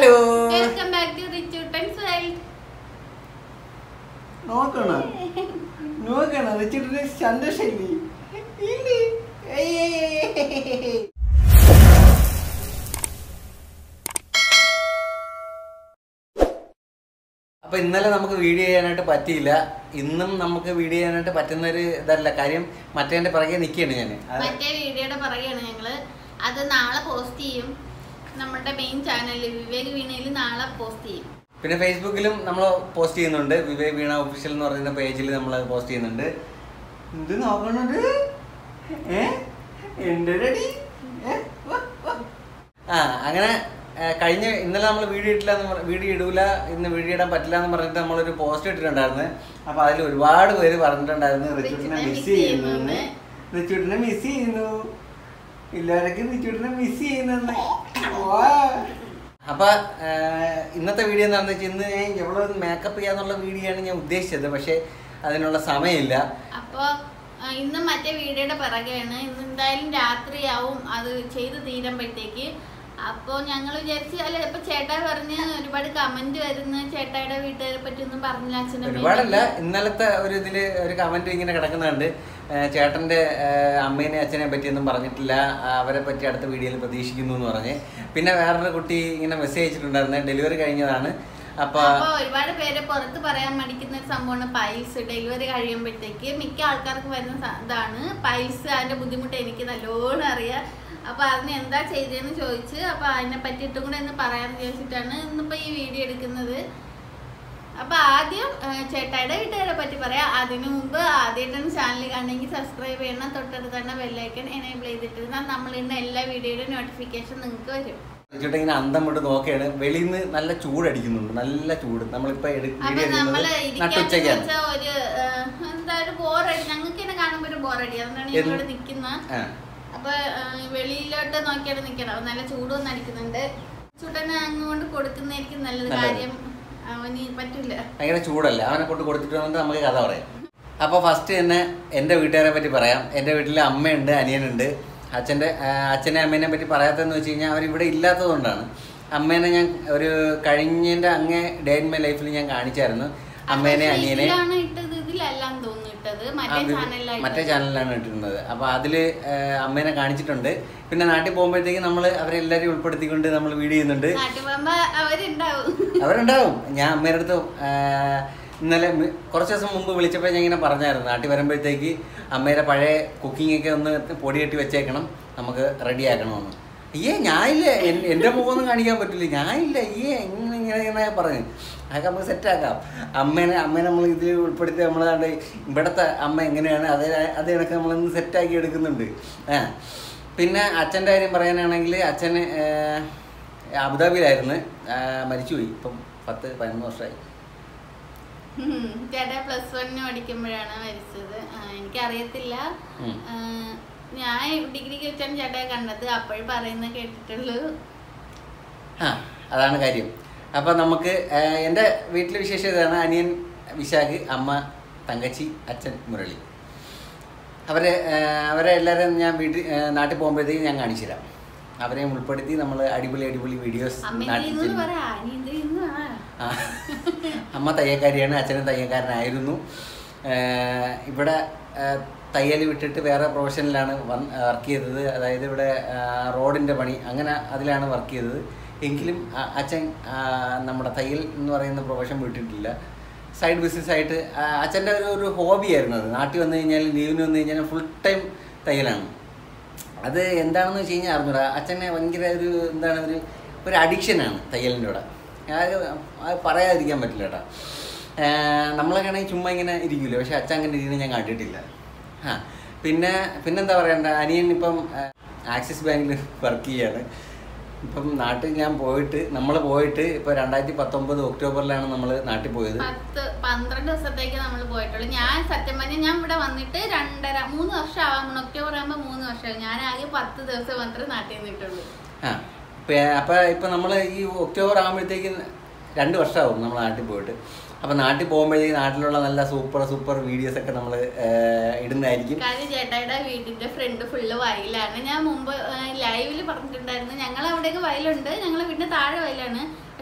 Hello welcome back to rich times world നോക്കണ നോക്കണ വെച്ചിട്ട് സന്തോഷല്ലേ ഇല്ലേ? ഏയ് ഏയ് ഏയ് ഏയ് ഏയ്. അപ്പൊ ഇന്നലെ നമുക്ക് വീഡിയോ ചെയ്യാനായിട്ട് പറ്റിയില്ല ഇന്നും നമുക്ക് വീഡിയോ ചെയ്യാനായിട്ട് പറ്റുന്ന ഒരു ഇതല്ല കാര്യം മറ്റേന്റെ പിറകെ നിൽക്കുകയാണ് ഞാൻ മറ്റേ വീഡിയോയുടെ പറയുകയാണ് ഞങ്ങള് അത് നാളെ പോസ്റ്റ് ചെയ്യും നമ്മുടെ മെയിൻ ചാനലിൽ വിവേക് വീണയിൽ നാളെ പോസ്റ്റ് ചെയ്യും പിന്നെ ഫേസ്ബുക്കിലും നമ്മൾ പോസ്റ്റ് ചെയ്യുന്നുണ്ട് വിവേക് വീണ ഒഫീഷ്യൽ എന്ന് പറയുന്ന പേജിൽ നമ്മൾ പോസ്റ്റ് ചെയ്യുന്നുണ്ട് എന്ത് നോക്കണത് ഏ എന്റെ റെഡി ആ അങ്ങനെ ആ, കഴിഞ്ഞ ഇന്നലെ നമ്മൾ വീഡിയോ ഇട്ടില്ല എന്ന് പറ- വീഡിയോ ഇടൂല ഇന്ന് വീഡിയോ ഇടാൻ പറ്റില്ല എന്ന് പറഞ്ഞിട്ട് നമ്മളൊരു പോസ്റ്റ് ഇട്ടിട്ടുണ്ടായിരുന്നു അപ്പൊ അതിൽ ഒരുപാട് പേര് പറഞ്ഞിട്ടുണ്ടായിരുന്നു റിച്ചൂട്ടിനെ റിച്ചുവിനെ മിസ് miss ചെയ്യുന്നു ചെയ്യുന്നു. റിച്ചൂട്ടിനെ മിസ് ചെയ്യുന്നു എല്ലാവർക്കും റിച്ചൂട്ടിനെ മിസ് ചെയ്യുന്നു അപ്പൊ ആ, ഇന്നത്തെ വീഡിയോ എന്താണെന്ന് വെച്ചാൽ ഇന്ന് ഞാൻ എവിടെ മേക്കപ്പ് ചെയ്യാന്നുള്ള വീഡിയോ ആണ് ഞാൻ ഉദ്ദേശിച്ചത് പക്ഷെ അതിനുള്ള സമയമില്ല അപ്പൊ ആ, ഇന്ന് മറ്റേ വീഡിയോയുടെ പിറകെയാണ് ഇന്ന് എന്തായാലും രാത്രിയാവും അത് ചെയ്ത് തീരുമ്പോഴത്തേക്ക് അപ്പോൾ ഞങ്ങൾ വിചാരിച്ച് അല്ല ഇപ്പൊ ചേട്ടാ പറഞ്ഞ് ഒരുപാട് കമന്റ് വരുന്ന ചേട്ടായുടെ വീട്ടുകാരെ പറ്റി ഒന്നും പറഞ്ഞില്ല അച്ഛനും ഒരുപാടല്ല ഇന്നലത്തെ ഒരു ഇതില് ഒരു കമന്റ് ഇങ്ങനെ കിടക്കുന്നുണ്ട് ഏഹ് ചേട്ടന്റെ ഏഹ് അമ്മേനെ അച്ഛനെ പറ്റിയൊന്നും പറഞ്ഞിട്ടില്ല ആ, അവരെ പറ്റി അടുത്ത വീഡിയോയിൽ പ്രതീക്ഷിക്കുന്നു എന്ന് പറഞ്ഞ് പിന്നെ വേറൊരു കുട്ടി ഇങ്ങനെ മെസ്സേജ് അയച്ചിട്ടുണ്ടായിരുന്നു ഡെലിവറി കഴിഞ്ഞതാണ് അപ്പൊ അപ്പൊ ഒരുപാട് പേര് പുറത്ത് പറയാൻ മടിക്കുന്ന ഒരു സംഭവമാണ് പൈൽസ് ഡെലിവറി കഴിയുമ്പോഴത്തേക്ക് മിക്ക ആൾക്കാർക്ക് വരുന്ന സ- ഇതാണ് പൈൽസ് അതിന്റെ ബുദ്ധിമുട്ട് എനിക്ക് നല്ലോണം അറിയാം അപ്പൊ അതിന് എന്താ ചെയ്തതെന്ന് ചോദിച്ച് അപ്പൊ അതിനെ പറ്റിയിട്ടും കൂടെ ഒന്ന് പറയാന്ന് ചോദിച്ചിട്ടാണ് ഇന്നിപ്പോ ഈ വീഡിയോ എടുക്കുന്നത് അപ്പൊ ആദ്യം ആ, ചേട്ടായിയുടെ വീട്ടുകാരെ പറ്റി പറയാം അതിനു മുമ്പ് ആദ്യമായിട്ടാണ് ചാനൽ കാണണമെങ്കിൽ സബ്സ്ക്രൈബ് ചെയ്യണം തൊട്ടടുത്ത് തന്നെ ബെല്ലൈക്കൺ എനേബിൾ ചെയ്തിട്ടിരുന്നാൽ നമ്മൾ ഇന്ന് എല്ലാ വീഡിയോയുടെ നോട്ടിഫിക്കേഷൻ നിങ്ങൾക്ക് വരും ചേട്ടൻ ഇങ്ങനെ അന്തം വിട്ട് നോക്കുകയാണ് വെളിയിൽ നിന്ന് നല്ല ചൂടടിക്കുന്നുണ്ട് നല്ല ചൂട് നമ്മളിപ്പോ എടു- അപ്പൊ വീഡിയോ നമ്മള് എടുക്കുന്നത് ഇരിക്കാന്ന് നട്ടുച്ചയ്ക്കാണ് വെച്ചാ ഒരു ഏഹ്, എന്താ ഒരു ബോറടി ഞങ്ങൾക്ക് തന്നെ കാണുമ്പോ ഒരു ബോറടി അതുകൊണ്ടാണ് എന്ത്? ഞങ്ങളിവിടെ നിക്കുന്ന ആ. അപ്പൊ ഏഹ്, വെളിയിലോട്ട് നോക്കിയാണ് നിക്കണം അപ്പൊ നല്ല ചൂടൊന്നും അടിക്കുന്നുണ്ട് ചൂടനെ അങ്ങോട്ട് കൊടുക്കുന്നതായിരിക്കും നല്ലത് നല്ലത്. കാര്യം അവന് പറ്റില്ല ഭയങ്കര ചൂടല്ല അവനെ കൊണ്ട് കൊടുത്തിട്ട് വന്നിട്ട് നമുക്ക് കഥ പറയാം അപ്പോൾ ഫസ്റ്റ് തന്നെ എൻ്റെ വീട്ടുകാരെ പറ്റി പറയാം എൻ്റെ വീട്ടിൽ അമ്മയുണ്ട് അനിയനുണ്ട് അച്ഛൻ്റെ ആ, അച്ഛനെ അമ്മേനെ പറ്റി പറയാത്തതെന്ന് വെച്ച് കഴിഞ്ഞാൽ അവരിവിടെ ഇല്ലാത്തതുകൊണ്ടാണ് അമ്മേനെ ഞാൻ ഒരു കഴിഞ്ഞതിൻ്റെ അങ്ങേ ഡേ ഇൻ മൈ ലൈഫിൽ ഞാൻ കാണിച്ചായിരുന്നു അമ്മേനെ പക്ഷേ അനിയനെ ഇതിലാണ് ഇട്ടത് ഇതിലല്ലാന്ന് തോന്നുന്നു ഇട്ടത് ആ, മറ്റേ വി- ചാനലിലായിട്ട് മറ്റേ ചാനലിലാണ് ഇട്ടിരുന്നത് അപ്പോൾ അതിൽ അമ്മേനെ കാണിച്ചിട്ടുണ്ട് പിന്നെ നാട്ടിൽ പോകുമ്പോഴത്തേക്ക് നമ്മൾ അവരെല്ലാവരെയും ഉൾപ്പെടുത്തിക്കൊണ്ട് നമ്മൾ വീഡിയോ ചെയ്യുന്നുണ്ട് നാട്ടിൽ പോകുമ്പോ അവരുണ്ടാവും അവരുണ്ടാവും ഞാൻ അമ്മയുടെ അടുത്ത് ആ, ഇന്നലെ മി- കുറച്ച് ദിവസം മുമ്പ് വിളിച്ചപ്പോൾ ഞാൻ ഇങ്ങനെ പറഞ്ഞായിരുന്നു നാട്ടിൽ വരുമ്പോഴത്തേക്ക് അമ്മയുടെ പഴയ കുക്കിംഗ് ഒക്കെ ഒന്ന് പൊടി കെട്ടി വെച്ചേക്കണം നമുക്ക് റെഡി ആക്കണമെന്ന് അയ്യേ ഞാനില്ല എൻ- എൻ്റെ മുഖമൊന്നും കാണിക്കാൻ പറ്റില്ല ഞാനില്ല അയ്യേ ഇങ്ങനെ ഇങ്ങനെ ഇങ്ങനെ പറഞ്ഞു അതൊക്കെ നമുക്ക് സെറ്റാക്കാം അമ്മേനെ അമ്മേനെ നമ്മൾ ഇതിൽ ഉൾപ്പെടുത്തി നമ്മളാണ്ട് ഇവിടുത്തെ അമ്മ എങ്ങനെയാണ് അതേ അത് കണക്ക് നമ്മളൊന്ന് സെറ്റാക്കി എടുക്കുന്നുണ്ട് ആ പിന്നെ അച്ഛൻ്റെ കാര്യം പറയാനാണെങ്കിൽ അച്ഛൻ അബുദാബിയിലായിരുന്നു ആ, മരിച്ചുപോയി ഇപ്പം പത്ത് പതിനൊന്ന് വർഷമായി ഉം. ചേട്ടാ പ്ലസ് വണ്ണിന് പഠിക്കുമ്പോഴാണ് മരിച്ചത് ആ, എനിക്കറിയത്തില്ല ഉം. ആ, ഞാൻ ഡിഗ്രിക്ക് വെച്ചാണ് ചേട്ടയെ കണ്ടത് അപ്പോഴും പറയുന്നത് കേട്ടിട്ടുള്ളൂ ആ അതാണ് കാര്യം അപ്പം നമുക്ക് ആ, എൻ്റെ വീട്ടിലെ വിശേഷം ഇതാണ് അനിയൻ വിശാഖ് അമ്മ തങ്കച്ചി അച്ഛൻ മുരളി അവരെ ആ, അവരെ എല്ലാവരും ഞാൻ വീട്ടിൽ ആ, നാട്ടിൽ പോകുമ്പോഴത്തേക്ക് ഞാൻ കാണിച്ചു തരാം അവരെയും ഉൾപ്പെടുത്തി നമ്മൾ അടിപൊളി അടിപൊളി വീഡിയോസ് അമ്മ നാട്ടിൽ എന്ത് ചെല്ലും. പറയാ അനി എന്ത് ചെയ്യുന്നു ആ. ആ. അമ്മ തയ്യക്കാരിയാണ് അച്ഛനും തയ്യക്കാരനായിരുന്നു ഏഹ് ഇവിടെ ഏഹ് തയ്യൽ വിട്ടിട്ട് വേറെ പ്രൊഫഷനിലാണ് വർക്ക് ചെയ്തത് അതായത് ഇവിടെ ആഹ് റോഡിൻ്റെ പണി അങ്ങനെ അതിലാണ് വർക്ക് ചെയ്തത് എങ്കിലും ആ- അച്ഛൻ ആഹ് നമ്മുടെ തയ്യൽ എന്ന് പറയുന്ന പ്രൊഫഷൻ വിട്ടിട്ടില്ല സൈഡ് ബിസിനസ് ആയിട്ട് ആഹ് അച്ഛൻ്റെ ഒരു ഒരു ഹോബിയായിരുന്നു അത് നാട്ടിൽ വന്നു കഴിഞ്ഞാൽ ലീവിന് വന്നു കഴിഞ്ഞാൽ ഫുൾ ടൈം തയ്യലാണ് അത് എന്താണെന്ന് വെച്ച് കഴിഞ്ഞാൽ അറിഞ്ഞൂടാ അച്ഛനെ ഭയങ്കര ഒരു എന്താണ് ഒരു ഒരു അഡിക്ഷനാണ് തയ്യലിൻ്റെ കൂടെ അത് അത് പറയാതിരിക്കാൻ പറ്റില്ല കേട്ടോ നമ്മളൊക്കെ ആണെങ്കിൽ ചുമ്മാ ഇങ്ങനെ ഇരിക്കില്ല പക്ഷെ അച്ഛൻ അങ്ങനെ ഇരിക്കുന്നത് ഞാൻ കണ്ടിട്ടില്ല ആ പിന്നെ പിന്നെന്താ പറയണ്ട അനിയൻ ഇപ്പം ആക്സിസ് ബാങ്കിൽ വർക്ക് ചെയ്യാണ് ഇപ്പം നാട്ടിൽ ഞാൻ പോയിട്ട് നമ്മൾ പോയിട്ട് ഇപ്പോൾ രണ്ടായിരത്തി പത്തൊമ്പത് ഒക്ടോബറിലാണ് നമ്മൾ നാട്ടിൽ പോയത് പത്ത് പന്ത്രണ്ട് ദിവസത്തേക്ക് നമ്മൾ പോയിട്ടുള്ളൂ ഞാൻ സത്യം പറഞ്ഞാൽ ഞാൻ ഇവിടെ വന്നിട്ട് രണ്ടര മൂന്ന് വർഷം ആവാൻ ഒക്ടോബർ ആകുമ്പോൾ മൂന്ന് വർഷമായി ഞാൻ ആകെ പത്ത് ദിവസം മാത്രമേ നാട്ടിൽ നിന്നിട്ടുള്ളൂ ആ പേ- അപ്പൊ ഇപ്പൊ നമ്മൾ ഈ ഒക്ടോബർ ആകുമ്പോഴത്തേക്ക് രണ്ട് വർഷമാവും നമ്മൾ നാട്ടിൽ പോയിട്ട് അപ്പൊ നാട്ടിൽ പോകുമ്പോഴത്തേക്ക് നാട്ടിലുള്ള നല്ല സൂപ്പർ സൂപ്പർ വീഡിയോസ് ഒക്കെ നമ്മൾ ഇടുന്നതായിരിക്കും കാര്യം ചേട്ടായുടെ വീടിന്റെ ഫ്രണ്ട് ഫുള്ള് വയലാണ് ഞാൻ മുമ്പ് ലൈവിൽ പറഞ്ഞിട്ടുണ്ടായിരുന്നു ഞങ്ങൾ അവിടെയൊക്കെ വയലുണ്ട് ഞങ്ങളെ വീടിന്റെ താഴെ വയലാണ്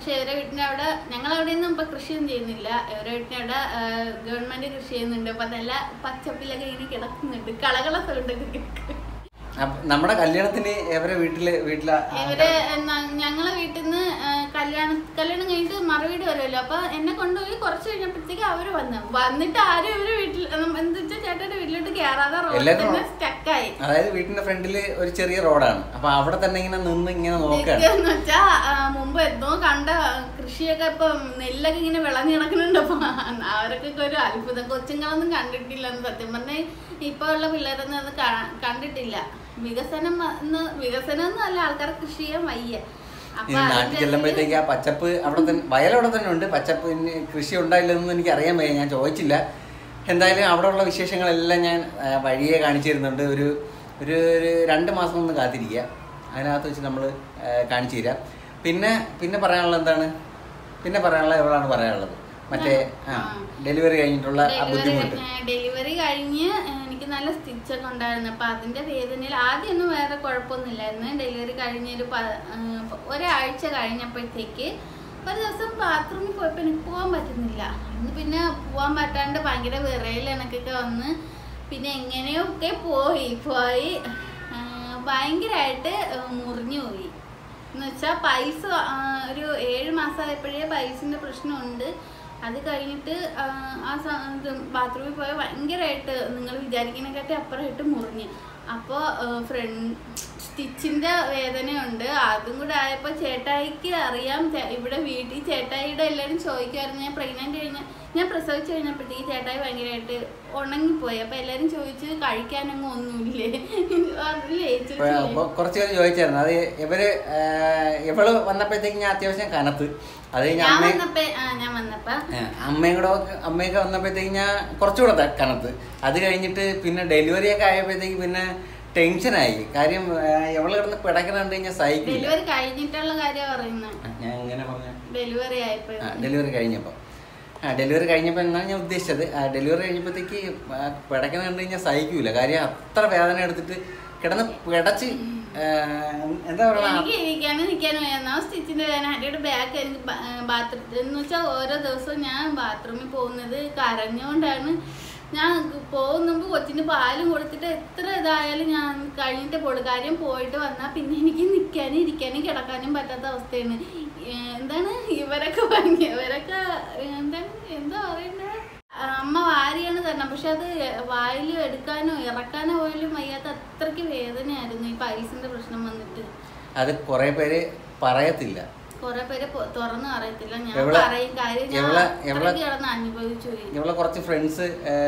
പക്ഷെ ഇവരെ വീട്ടിൻ്റെ അവിടെ ഞങ്ങൾ അവിടെ ഒന്നും ഇപ്പൊ കൃഷിയൊന്നും ചെയ്യുന്നില്ല ഇവരെ വീട്ടിൻ്റെ അവിടെ ഗവൺമെന്റ് കൃഷി ചെയ്യുന്നുണ്ട് അപ്പൊ നല്ല പച്ചപ്പിലൊക്കെ ഇങ്ങനെ കിടക്കുന്നുണ്ട് കളകള സൗണ്ടൊക്കെ കേൾക്കും അപ്പൊ നമ്മുടെ കല്യാണത്തിന് എവരെ വീട്ടില് വീട്ടിലെ ഇവര് ന- ഞങ്ങളെ വീട്ടിൽ നിന്ന് കല്യാണം കല്യാണം കഴിഞ്ഞിട്ട് മറുവീട് വരുമല്ലോ അപ്പൊ എന്നെ കൊണ്ടുപോയി കുറച്ച് കഴിഞ്ഞപ്പോഴത്തേക്ക് അവര് വന്നു വന്നിട്ട് ആരും ഇവര് വീട്ടിൽ എന്താ വെച്ചാൽ ചേട്ടന്റെ വീട്ടിലോട്ട് കയറാതെ റോഡിൽ എല്ലാവരും തന്നെ സ്റ്റക്കായി അതായത് വീട്ടിന്റെ ഫ്രണ്ടില് ഒരു ചെറിയ റോഡാണ് അപ്പൊ അവിടെ തന്നെ ഇങ്ങനെ നിന്ന് ഇങ്ങനെ നോക്കാണ് നിൽക്കാന്ന് വെച്ചാ ആ, മുമ്പ് എന്തോ കണ്ട കൃഷിയൊക്കെ ഇപ്പൊ നെല്ലൊക്കെ ഇങ്ങനെ വിളഞ്ഞു കിടക്കുന്നുണ്ട് അപ്പൊ അവരൊക്കെ ഒരു അത്ഭുതം കൊച്ചുങ്ങളൊന്നും കണ്ടിട്ടില്ലെന്ന് സത്യം പറഞ്ഞാൽ ഇപ്പൊ ഉള്ള പിള്ളേരൊന്നും അത് കാ- കണ്ടിട്ടില്ല വികസനം എന്ന് വികസനം ഒന്നും അല്ല ആൾക്കാർ കൃഷി ചെയ്യാൻ വയ്യ അപ്പൊ ഇനി നാട്ടിൽ അതിന്റെ ചെല്ലുമ്പോഴത്തേക്ക് ആ പച്ചപ്പ് അവിടെ തന്നെ വയലവിടെ തന്നെ ഉണ്ട് പച്ചപ്പ് ഇനി കൃഷി ഉണ്ടായില്ലെന്നൊന്നും എനിക്ക് അറിയാൻ വയ്യ ഞാൻ ചോദിച്ചില്ല എന്തായാലും അവിടെ ഉള്ള വിശേഷങ്ങളെല്ലാം ഞാൻ ആ, വഴിയെ കാണിച്ചു തരുന്നുണ്ട് ഒരു ഒരു ഒരു രണ്ട് മാസം ഒന്ന് കാത്തിരിക്കുക അതിനകത്ത് വെച്ച് നമ്മൾ കാണിച്ചു തരാം പിന്നെ പിന്നെ പറയാനുള്ളത് എന്താണ് പിന്നെ പറയാനുള്ളത് എവിടെയാണ് പറയാനുള്ളത് മറ്റേ ആ ഡെലിവറി കഴിഞ്ഞിട്ടുള്ള ആ ബുദ്ധിമുട്ട് ഡെലിവറി കഴിഞ്ഞ് എനിക്ക് നല്ല സ്റ്റിച്ചൊക്കെ ഉണ്ടായിരുന്നു അപ്പൊ അതിന്റെ വേദനയിൽ ആദ്യമൊന്നും വേറെ കുഴപ്പമൊന്നുമില്ലായിരുന്നു ഡെലിവറി കഴിഞ്ഞൊരു പ- ആ, ഒരാഴ്ച കഴിഞ്ഞപ്പോഴത്തേക്ക് ഒരു ദിവസം ബാത്റൂമിൽ പോയപ്പോൾ എനിക്ക് പോകാൻ പറ്റുന്നില്ല അന്ന് പിന്നെ പോകാൻ പറ്റാണ്ട് ഭയങ്കര വിറയിൽ എനിക്കൊക്കെ വന്ന് പിന്നെ എങ്ങനെയൊക്കെ പോയി പോയി ആ, ഭയങ്കരമായിട്ട് മുറിഞ്ഞു പോയി എന്ന് വെച്ചാൽ പൈസ ആ, ഒരു ഏഴ് മാസമായപ്പോഴേ പൈസൻ്റെ പ്രശ്നമുണ്ട് അത് കഴിഞ്ഞിട്ട് ആ, ആ ബാത്റൂമിൽ പോയ ഭയങ്കരമായിട്ട് നിങ്ങൾ വിചാരിക്കുന്നതിനെക്കാട്ടി അപ്പുറമായിട്ട് മുറിഞ്ഞ് അപ്പോൾ ഫ്രണ്ട് സ്റ്റിച്ചിൻ്റെ വേദനയുണ്ട് അതും കൂടെ ആയപ്പോൾ ചേട്ടായിക്ക് അറിയാം ചേ- ഇവിടെ വീട്ടിൽ ചേട്ടായിയുടെ എല്ലാവരും ചോദിക്കുമായിരുന്നു ഞാൻ പ്രഗ്നൻ്റ് കഴിഞ്ഞ ഞാൻ പ്രസവിച്ച് കഴിഞ്ഞപ്പോഴത്തേക്ക് ചേട്ടായി ഭയങ്കരമായിട്ട് ഉണങ്ങിപ്പോയി അപ്പോൾ എല്ലാവരും ചോദിച്ചു കഴിക്കാനൊന്നും ഒന്നുമില്ലേ അതില്ലേ ഇപ്പൊ അപ്പൊ കുറച്ച് പേര് ചോദിച്ചായിരുന്നു അത് ഇവര് ആ, ഇവള് വന്നപ്പോഴത്തേക്ക് ഞാൻ അത്യാവശ്യം കനത്ത് അത് കഴിഞ്ഞ് ഞാൻ അമ്മ വന്നപ്പോ ആ ഞാൻ വന്നപ്പോ അമ്മയും കൂടെ ഒക്കെ- അമ്മയൊക്കെ വന്നപ്പോഴത്തേക്ക് ഞാൻ കുറച്ചുകൂടെ ത- കനത്ത് അത് കഴിഞ്ഞിട്ട് പിന്നെ ഡെലിവറി ഒക്കെ ആയപ്പോഴത്തേക്ക് പിന്നെ ടെൻഷനായി കാര്യം ആ, ഇവള് കിടന്ന് പിടക്കണ കണ്ടു കഴിഞ്ഞാൽ സഹിക്കില്ല ഡെലിവറി കഴിഞ്ഞിട്ടുള്ള കാര്യം പറയുന്നത് ഞാൻ എങ്ങനെ പറഞ്ഞ ഡെലിവറി ആയപ്പോ ഡെലിവറി കഴിഞ്ഞപ്പോൾ ആ ഡെലിവറി കഴിഞ്ഞപ്പോൾ എന്നാണ് ഞാൻ ഉദ്ദേശിച്ചത് ആ ഡെലിവറി കഴിഞ്ഞപ്പോഴത്തേക്ക് പിടക്കണ കണ്ടു കഴിഞ്ഞാൽ സഹിക്കൂല കാര്യം അത്ര വേദന എടുത്തിട്ട് കിടന്ന് പിടച്ച് ആ, എന്താ പറയുക എനിക്ക് ഇരിക്കാനും നിൽക്കാനും വേണം സ്റ്റിച്ചിന്റെ വേദന അതിന്റെ ബാക്ക് എനിക്ക് ബാത്റൂം എന്ന് വെച്ചാൽ ഓരോ ദിവസവും ഞാൻ ബാത്റൂമിൽ പോകുന്നത് കരഞ്ഞുകൊണ്ടാണ് ഞാൻ പോകുന്ന മുമ്പ് കൊച്ചിന് പാലും കൊടുത്തിട്ട് എത്ര ഇതായാലും ഞാൻ കഴിഞ്ഞിട്ട് പോകും കാര്യം പോയിട്ട് വന്നാൽ പിന്നെ എനിക്ക് നിൽക്കാനും ഇരിക്കാനും കിടക്കാനും പറ്റാത്ത അവസ്ഥയാണ് ഏ, എന്താണ് ഇവരൊക്കെ ഭയങ്കര ഇവരൊക്കെ എന്താണ് എന്താ പറയണ്ടേ അമ്മ വാരിയാണ് തരണം പക്ഷെ അത് വായിൽ എടുക്കാനോ ഇറക്കാനോ പോലും വയ്യാത്ത അത്രയ്ക്ക് വേദനയായിരുന്നു ഈ പൈൽസിന്റെ പ്രശ്നം വന്നിട്ട് അത് കുറെ പേര് പറയത്തില്ല കുറെ പേര് പൊ- തുറന്ന് അറിയത്തില്ല ഞാൻ എവളെ- പറയും കാര്യം ഞാൻ എവളെ- എവളെ- അത്രയ്ക്ക് കിടന്ന് അനുഭവിച്ചു പോയി ഇവളെ കുറച്ച് ഫ്രണ്ട്സ്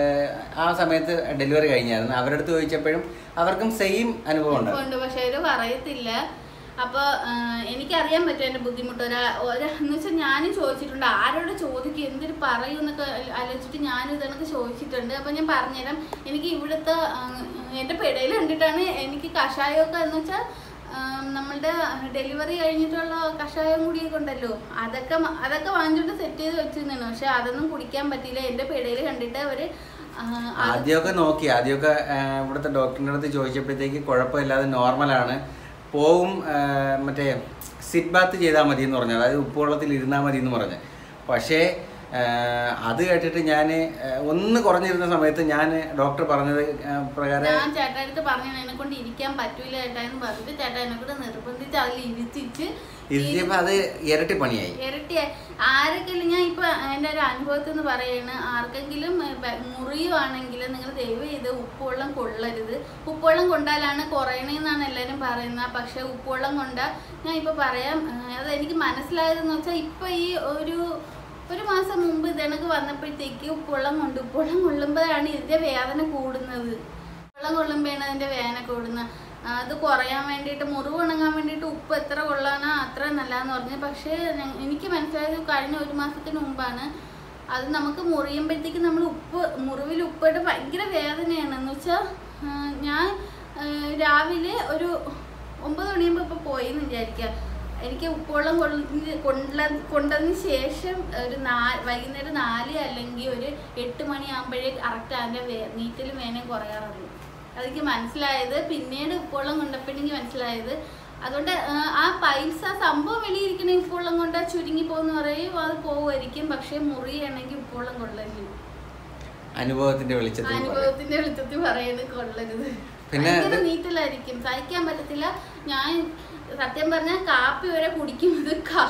ആ സമയത്ത് ഡെലിവറി കഴിഞ്ഞായിരുന്നു അവരുടെ അടുത്ത് ചോദിച്ചപ്പോഴും അവർക്കും സെയിം അനുഭവം ഉണ്ട് ഉണ്ട് പക്ഷെ അവര് പറയത്തില്ല അപ്പൊ ആ, എനിക്കറിയാൻ പറ്റും എന്റെ ബുദ്ധിമുട്ട് ഒരാ ഒരാ എന്ന് വെച്ചാൽ ഞാനും ചോദിച്ചിട്ടുണ്ട് ആരോട് ചോദിക്കും എന്തൊരു പറയും എന്നൊക്കെ ആലോചിച്ചിട്ട് ഞാനും ഇതണക്ക് ചോദിച്ചിട്ടുണ്ട് അപ്പൊ ഞാൻ പറഞ്ഞുതരാം എനിക്ക് ഇവിടുത്തെ ആ, എന്റെ പെടയിൽ കണ്ടിട്ടാണ് എനിക്ക് കഷായമൊക്കെ എന്ന് വെച്ചാൽ നമ്മളുടെ ഡെലിവറി കഴിഞ്ഞിട്ടുള്ള കഷായം കൂടിയൊക്കെ ഉണ്ടല്ലോ അതൊക്കെ മ- അതൊക്കെ വാങ്ങിച്ചോണ്ട് സെറ്റ് ചെയ്ത് വെച്ചിരുന്നു പക്ഷെ അതൊന്നും കുടിക്കാൻ പറ്റിയില്ല എന്റെ പെടയിൽ കണ്ടിട്ട് അവര് ആ, അത് ആദ്യമൊക്കെ നോക്കി ആദ്യമൊക്കെ ആ, ഇവിടുത്തെ ഡോക്ടറിൻ്റെ അടുത്ത് ചോദിച്ചപ്പോഴത്തേക്ക് കുഴപ്പമില്ലാതെ നോർമലാണ് പോവും ആ, മറ്റേ സിറ്റ് ബാത്ത് ചെയ്താൽ മതി എന്ന് പറഞ്ഞു അതായത് ഉപ്പുവെള്ളത്തിൽ ഇരുന്നാൽ മതി എന്ന് പറഞ്ഞു പക്ഷേ ആ, അത് കേട്ടിട്ട് ഞാൻ ഒന്ന് കുറഞ്ഞിരുന്ന സമയത്ത് ഞാൻ ഡോക്ടർ പറഞ്ഞത് ആ, പ്രകാരം ഞാൻ ചേട്ടാ അടുത്ത് പറഞ്ഞു എന്നെ കൊണ്ട് ഇരിക്കാൻ പറ്റൂല ചേട്ടാ എന്ന് പറഞ്ഞിട്ട് ചേട്ടാ എന്നെ കൂടെ നിർബന്ധിച്ച് അതിൽ ഇരുത്തിച്ച് ഇരുത്തിയപ്പോൾ അത് ഇരട്ടി പണിയായി ഇരട്ടി ആരെങ്കിലും ഞാൻ ഇപ്പൊ എൻ്റെ ഒരു അനുഭവത്തിൽ നിന്ന് പറയാണ് ആർക്കെങ്കിലും ഏ, ബ- മുറിയുവാണെങ്കിൽ നിങ്ങൾ ദയവ് ചെയ്ത് ഉപ്പുവെള്ളം കൊള്ളരുത് ഉപ്പുവെള്ളം കൊണ്ടാലാണ് കുറയണേന്നാണ് എല്ലാവരും പറയുന്നത് പക്ഷെ ഉപ്പുവെള്ളം കൊണ്ടാൽ ഞാൻ ഇപ്പൊ പറയാം ഏ, അത് എനിക്ക് മനസ്സിലായതെന്ന് വെച്ചാൽ ഇപ്പൊ ഈ ഒരു ഒരു മാസം മുമ്പ് ഇതണക്ക് വന്നപ്പോഴത്തേക്ക് ഉപ്പുവെള്ളം കൊണ്ട് ഉപ്പുവെള്ളം കൊള്ളുമ്പോഴാണ് ഇതിന്റെ വേദന കൂടുന്നത് വെള്ളം കൊള്ളുമ്പോഴാണ് അതിന്റെ വേദന കൂടുന്നത് അത് കുറയാൻ വേണ്ടിയിട്ട് മുറിവ് ഉണങ്ങാൻ വേണ്ടിയിട്ട് ഉപ്പ് എത്ര കൊള്ളാനോ അത്ര നല്ലതെന്ന് പറഞ്ഞു പക്ഷേ ഞ- എനിക്ക് മനസ്സിലായത് കഴിഞ്ഞ ഒരു മാസത്തിന് മുമ്പാണ് അത് നമുക്ക് മുറിയുമ്പോഴത്തേക്ക് നമ്മൾ ഉപ്പ് മുറിവിൽ ഉപ്പിട്ട് ഭയങ്കര വേദനയാണ് എന്ന് വെച്ചാൽ ഞാൻ ആ, രാവിലെ ഒരു ഒമ്പത് മണിയാകുമ്പോൾ ഇപ്പോൾ പോയി എന്ന് വിചാരിക്കുക എനിക്ക് ഉപ്പുവെള്ളം കൊള്ളിന് കൊണ്ട കൊണ്ടതിന് ശേഷം ഒരു നാ വൈകുന്നേരം നാല് അല്ലെങ്കിൽ ഒരു എട്ട് മണിയാകുമ്പോഴേ കറക്റ്റ് അതിൻ്റെ വേ നീറ്റലും വേനയും കുറയാറുള്ളൂ അതെനിക്ക് മനസ്സിലായത് പിന്നീട് ഉപ്പുവെള്ളം കൊണ്ടപ്പോഴെനിക്ക് മനസ്സിലായത് അതുകൊണ്ട് ആ, ആ പൈസ സംഭവം വെളിയിരിക്കണ ഉപ്പുവെള്ളം കൊണ്ട് ചുരുങ്ങി പോകുന്ന പറയും അത് പോവുമായിരിക്കും പക്ഷെ മുറിയാണെങ്കിൽ ഉപ്പുവെള്ളം കൊള്ളരുത് അനുഭവത്തിന്റെ വെളിച്ചത്തിൽ പറയാം. അനുഭവത്തിന്റെ വെളിച്ചത്തിൽ പറയുന്നത് കൊള്ളരുത് പിന്നെ ഭയങ്കര അത് നീറ്റിലായിരിക്കും സഹിക്കാൻ പറ്റത്തില്ല ഞാൻ സത്യം പറഞ്ഞാൽ കാപ്പി വരെ കുടിക്കുന്നത് കാ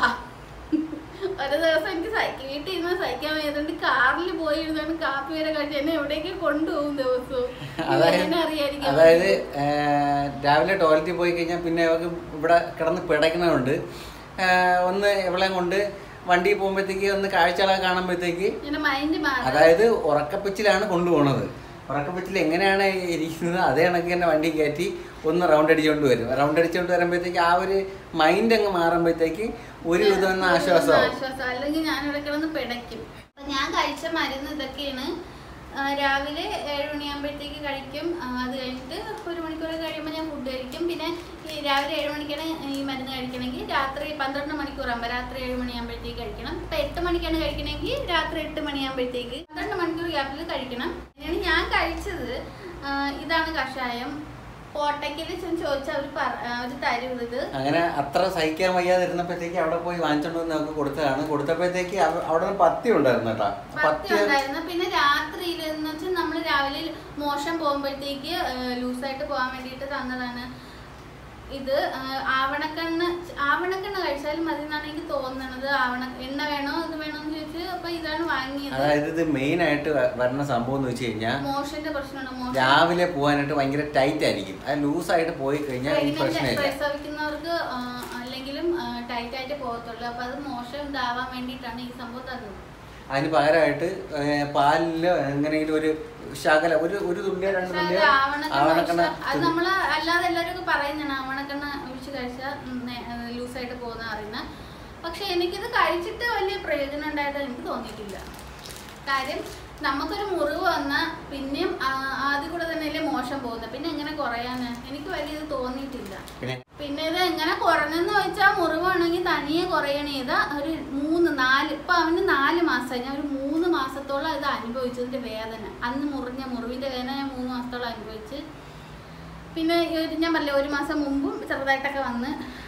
ഒരു ദിവസം എനിക്ക് സഹിക്കും വീട്ടിൽ ഇരുന്ന് സഹിക്കാൻ വയ്യാതുകൊണ്ട് കാറിൽ പോയി ഇരുന്നാണ് കാപ്പി വരെ കഴിച്ച് എന്നെ എവിടേക്ക് കൊണ്ടുപോകും ദിവസവും അതായത് എന്നെ അറിയായിരിക്കും അതായത് ഏർ, രാവിലെ ടോയ്ലറ്റിൽ പോയി കഴിഞ്ഞാൽ പിന്നെ അവർക്ക് ഇവിടെ കിടന്ന് പിടയ്ക്കണമുണ്ട് ഒന്ന് എവിടെ കൊണ്ട് വണ്ടിയിൽ പോകുമ്പോഴത്തേക്ക് ഒന്ന് കാഴ്ചകളൊക്കെ കാണുമ്പോഴത്തേക്ക് എന്റെ മൈൻഡ് മാറും അതായത് ഉറക്കപ്പിച്ചിലാണ് കൊണ്ടുപോകുന്നത് ഉറക്കപ്പിച്ചിൽ എങ്ങനെയാണ് ഇരിക്കുന്നത് അതേ കണക്ക് തന്നെ വണ്ടി കയറ്റി ഒന്ന് റൗണ്ട് അടിച്ചുകൊണ്ട് വരും റൗണ്ട് അടിച്ചുകൊണ്ട് വരുമ്പോഴത്തേക്ക് ആ ഒരു മൈൻഡ് അങ്ങ് മാറുമ്പോഴത്തേക്ക് ഒരു വിധം എന്ന ആശ്വാസമാവും ആശ്വാസം അല്ലെങ്കിൽ ഞാൻ ഇവിടെ കിടന്ന് പിടയ്ക്കും അപ്പൊ ഞാൻ കഴിച്ച മരുന്ന് ഇതൊക്കെയാണ് ആ, രാവിലെ ഏഴ് മണിയാകുമ്പോഴത്തേക്ക് കഴിക്കും ആ, അത് കഴിഞ്ഞിട്ട് ഒരു മണിക്കൂർ കഴിയുമ്പോൾ ഞാൻ ഫുഡ് കഴിക്കും പിന്നെ ഈ രാവിലെ ഏഴ് മണിക്കാണ് ഈ മരുന്ന് കഴിക്കണമെങ്കിൽ രാത്രി പന്ത്രണ്ട് മണിക്കൂറാകുമ്പോൾ രാത്രി ഏഴ് മണിയാകുമ്പോഴത്തേക്ക് കഴിക്കണം ഇപ്പം എട്ട് മണിക്കാണ് കഴിക്കണമെങ്കിൽ രാത്രി എട്ട് മണിയാകുമ്പോഴത്തേക്ക് പന്ത്രണ്ട് മണിക്കൂർ ഗ്യാപ്പിൽ കഴിക്കണം അങ്ങനെയാണ് ഞാൻ കഴിച്ചത് ആ, ഇതാണ് കഷായം കോട്ടയ്ക്കിൽ ചെന്ന് ചോദിച്ചാൽ അവർ അവർ തരും ഇത് അങ്ങനെ അത്ര സഹിക്കാൻ വയ്യാതിരുന്നപ്പോഴത്തേക്ക് അവിടെ പോയി വാങ്ങിച്ചോണ്ട് വന്ന് നമുക്ക് കൊടുത്തതാണ് കൊടുത്തപ്പോഴത്തേക്ക് അവ- അവിടെ ഒരു പത്തി ഉണ്ടായിരുന്നു കേട്ടോ പത്തി പത്തി ഉണ്ടായിരുന്നു പിന്നെ രാത്രിയിൽ എന്ന് വെച്ചാൽ നമ്മൾ രാവിലെ മോശം പോകുമ്പോഴത്തേക്ക് ലൂസായിട്ട് പോകാൻ വേണ്ടിയിട്ട് തന്നതാണ് ഇത് ആ, ആവണക്കണ്ണ് ആവണക്കണ്ണ് കഴിച്ചാലും മതി എന്നാണ് എനിക്ക് തോന്നുന്നത് ആവണ എണ്ണ വേണോ ഇത് വേണോ എന്ന് ചോദിച്ചു അപ്പൊ ഇതാണ് വാങ്ങിയത് അതായത് ഇത് മെയിൻ ആയിട്ട് വ- വരുന്ന സംഭവം എന്ന് വെച്ച് കഴിഞ്ഞാൽ മോഷന്റെ പ്രശ്നമാണ് മോശം രാവിലെ പോകാനായിട്ട് ഭയങ്കര ടൈറ്റ് ആയിരിക്കും അത് ലൂസായിട്ട് പോയി കഴിഞ്ഞാൽ ഈ Pregnant- പ്രശ്നമില്ല പ്രസവിക്കുന്നവർക്ക് ആ, അല്ലെങ്കിലും ടൈറ്റ് ആയിട്ട് പോകത്തുള്ളൂ അപ്പൊ അത് മോശം ഇതാവാൻ വേണ്ടിയിട്ടാണ് ഈ സംഭവം തന്നത് അതിന് പകരമായിട്ട് പാലില് എങ്ങനെയെങ്കിലും ഒരു ശകല ഒരു ഒരു തുള്ളിയോ രണ്ട് പക്ഷെ അത് തുള്ളിയോ ആവണക്കെണ്ണ ആവണക്കണ്ണ ഒഴിച്ചാ- അത് നമ്മള് അല്ലാതെ എല്ലാവരും ഒക്കെ പറയുന്നതാണ് ആവണക്കെണ്ണ ഒഴിച്ച് കഴിച്ചാൽ ലൂസായിട്ട് പോകുന്ന അറിയുന്ന പക്ഷെ എനിക്കിത് കഴിച്ചിട്ട് വലിയ പ്രയോജനം ഉണ്ടായിട്ട് എനിക്ക് തോന്നിയിട്ടില്ല കാര്യം നമുക്കൊരു മുറിവ് വന്നാൽ പിന്നെയും ആ- ആദ്യം കൂടെ തന്നെയല്ലേ മോശം പോകുന്നത് പിന്നെ എങ്ങനെ കുറയാന് എനിക്ക് വലിയ ഇത് തോന്നിയിട്ടില്ല പിന്നെ പിന്നെ ഇത് എങ്ങനെ കുറഞ്ഞെന്ന് ചോദിച്ചാൽ മുറിവാണെങ്കിൽ തനിയെ കുറയണേ ഇത് ഒരു മൂന്ന് നാല് ഇപ്പൊ അവന് നാല് മാസമായി ഞാൻ ഒരു മൂന്ന് മാസത്തോളം ഇത് അനുഭവിച്ചതിന്റെ വേദന അന്ന് മുറിഞ്ഞ മുറിവിന്റെ വേദന ഞാൻ മൂന്ന് മാസത്തോളം അനുഭവിച്ച് പിന്നെ ഈ ഒരു ഞാൻ പറഞ്ഞില്ലേ ഒരു മാസം മുമ്പും ചെറുതായിട്ടൊക്കെ വന്ന്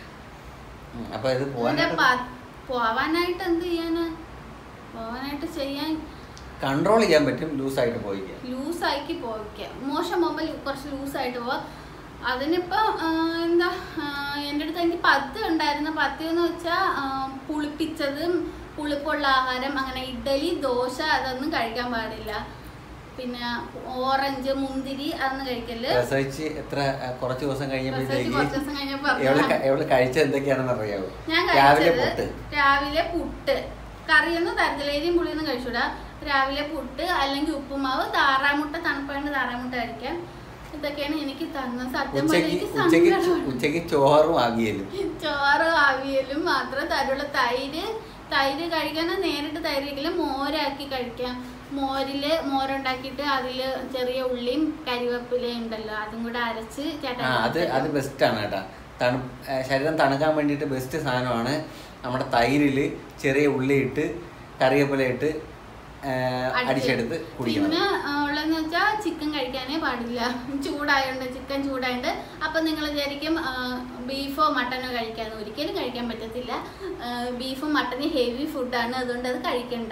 ഉം, അപ്പൊ ഇത് ഇതിന്റെ പോകാനായിട്ട് പ- പോവാനായിട്ട് എന്ത് ചെയ്യാന് പോവാനായിട്ട് ചെയ്യാൻ കൺട്രോൾ ചെയ്യാൻ പറ്റും ലൂസായിട്ട് പോയിക്കാൻ ലൂസാക്കി പോയിക്കാം മോശം പോകുമ്പോൾ കുറച്ച് ലൂസായിട്ട് പോവാം അതിനിപ്പോൾ എന്താ ആ, എൻ്റെ അടുത്ത് എനിക്ക് പത്ത് ഉണ്ടായിരുന്നു പത്ത് എന്ന് വെച്ചാൽ പുളിപ്പിച്ചതും പുളിപ്പുള്ള ആഹാരം അങ്ങനെ ഇഡലി ദോശ അതൊന്നും കഴിക്കാൻ പാടില്ല പിന്നെ ഓറഞ്ച് മുന്തിരി അതൊന്നും കഴിക്കല് പ്രസവിച്ച് എത്ര ആ, കുറച്ച് ദിവസം പ്രസവിച്ച് കഴിഞ്ഞപ്പോഴത്തേക്ക് കുറച്ച് ദിവസം കഴിഞ്ഞപ്പോൾ എവള് ക- എവള് കഴിച്ചത് എന്തൊക്കെയാണെന്ന് അറിയാവോ ഞാൻ രാവിലെ കഴിച്ചത് പൊട്ട് രാവിലെ പുട്ട് കറിയൊന്നും തരത്തിലേരിയും പുളിയൊന്നും കഴിച്ചൂടാ രാവിലെ പുട്ട് അല്ലെങ്കിൽ ഉപ്പുമാവ് താറാമുട്ട തണുപ്പായിട്ട് താറാമുട്ട കഴിക്കാം ഇതൊക്കെയാണ് എനിക്ക് തന്നത് സത്യം പറഞ്ഞാൽ ഉച്ചക്ക് എനിക്ക് ഉച്ചക്ക് സങ്കടമാണ് ഉച്ചക്ക് ചോറും ആവിയലും ചോറ് അവിയലും മാത്രം തരുള്ള തൈര് തൈര് കഴിക്കാൻ നേരിട്ട് തൈര് കഴിക്കില്ല മോരാക്കി കഴിക്കാം മോരില് മോരുണ്ടാക്കിയിട്ട് അതില് ചെറിയ ഉള്ളിയും കരിവേപ്പിലയും ഉണ്ടല്ലോ അതും കൂടെ അരച്ച് ആ ചേട്ടൻ അത് അത് ബെസ്റ്റാണ് കേട്ടാ തണു ഏ, ശരീരം തണുക്കാൻ വേണ്ടിയിട്ട് ബെസ്റ്റ് സാധനമാണ് നമ്മുടെ തൈരിൽ ചെറിയ ഉള്ളിയിട്ട് കറിവേപ്പില ഇട്ട് ഏ, അടിച്ചെടുത്ത് കുടിക്കണം പിന്നെ ആ, ഉള്ളതെന്ന് വെച്ചാൽ ചിക്കൻ കഴിക്കാനേ പാടില്ല ചൂടായോണ്ട് ചിക്കൻ ചൂടായോണ്ട് അപ്പൊ നിങ്ങൾ വിചാരിക്കും ആ, ബീഫോ മട്ടനോ കഴിക്കാന്ന് ഒരിക്കലും കഴിക്കാൻ പറ്റത്തില്ല ആ, ബീഫും മട്ടനും ഹെവി ഫുഡാണ് അതുകൊണ്ട് അത് കഴിക്കണ്ട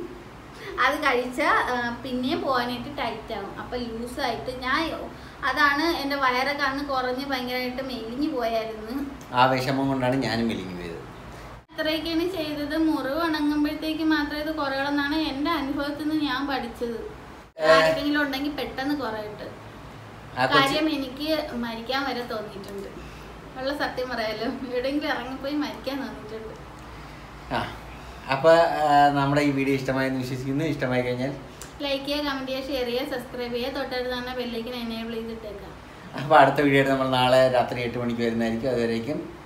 അത് കഴിച്ചാൽ പിന്നെയും പോകാനായിട്ട് ടൈറ്റ് ആവും അപ്പൊ ലൂസായിട്ട് ഞാൻ അതാണ് എൻ്റെ വയറൊക്കെ അന്ന് കുറഞ്ഞ് ഭയങ്കരമായിട്ട് മെലിഞ്ഞു പോയായിരുന്നു ആ വിഷമം കൊണ്ടാണ് ഞാനും മെലിഞ്ഞു പോയത് അത്രയൊക്കെയാണ് ചെയ്തത് മുറിവ് ഉണങ്ങുമ്പോഴത്തേക്ക് മാത്രമേ ഇത് കുറയുള്ളൂ എൻ്റെ അനുഭവത്തിൽ നിന്ന് ഞാൻ പഠിച്ചത് ആർക്കെങ്കിലും ഉണ്ടെങ്കിൽ പെട്ടെന്ന് കുറയട്ടെ ആ കൊച്ചി കാര്യം എനിക്ക് മരിക്കാൻ വരെ തോന്നിയിട്ടുണ്ട് ഉള്ള സത്യം പറയാലോ എവിടെയെങ്കിലും ഇറങ്ങിപ്പോയി മരിക്കാൻ തോന്നിയിട്ടുണ്ട് ആ അപ്പോൾ നമ്മുടെ ഈ വീഡിയോ ഇഷ്ടമായെന്ന് വിശ്വസിക്കുന്നു ഇഷ്ടമായി കഴിഞ്ഞാൽ ലൈക്ക് ചെയ്യുക കമന്റ് ചെയ്യുക ഷെയർ ചെയ്യുക സബ്സ്ക്രൈബ് ചെയ്യുക തൊട്ടടുത്ത് തന്നെ ബെല്ലേക്ക് എനേബിൾ ചെയ്തിട്ടേക്കാം അപ്പോൾ അടുത്ത വീഡിയോ നമ്മൾ നാളെ രാത്രി എട്ട് മണിക്ക് വരുന്നതായിരിക്കും അതുവരേക്കും